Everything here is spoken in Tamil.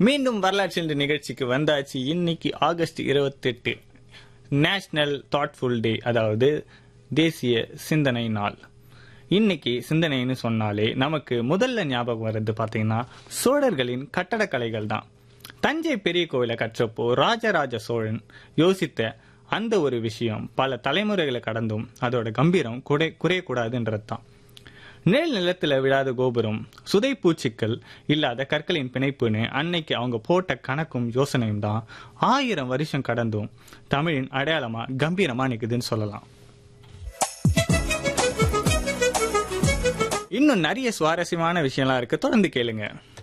மீண்டும் வரலாற்று என்ற நிகழ்ச்சிக்கு வந்தாச்சு இன்னைக்கு ஆகஸ்ட் இருபத்தெட்டு நேஷனல் தாட்ஃபுல் டே அதாவது தேசிய சிந்தனை நாள் இன்னைக்கு சிந்தனைன்னு சொன்னாலே நமக்கு முதல்ல ஞாபகம் வர்றது பார்த்தீங்கன்னா சோழர்களின் கட்டடக்கலைகள் தான் தஞ்சை பெரிய கோவிலை கற்றப்போ ராஜராஜ சோழன் யோசித்த அந்த ஒரு விஷயம் பல தலைமுறைகளை கடந்தும் அதோட கம்பீரம் குறை குறையக்கூடாதுன்றது தான் நிழல் நிலத்துல விழாத கோபுரம் சுதை பூச்சிக்கள் இல்லாத கற்களின் பிணைப்புன்னு அன்னைக்கு அவங்க போட்ட கணக்கும் யோசனையும் தான் ஆயிரம் வருஷம் கடந்தும் தமிழின் அடையாளமா கம்பீரமா நிக்குதுன்னு சொல்லலாம் இன்னும் நிறைய சுவாரஸ்யமான விஷயம்லாம் இருக்கு தொடர்ந்து கேளுங்க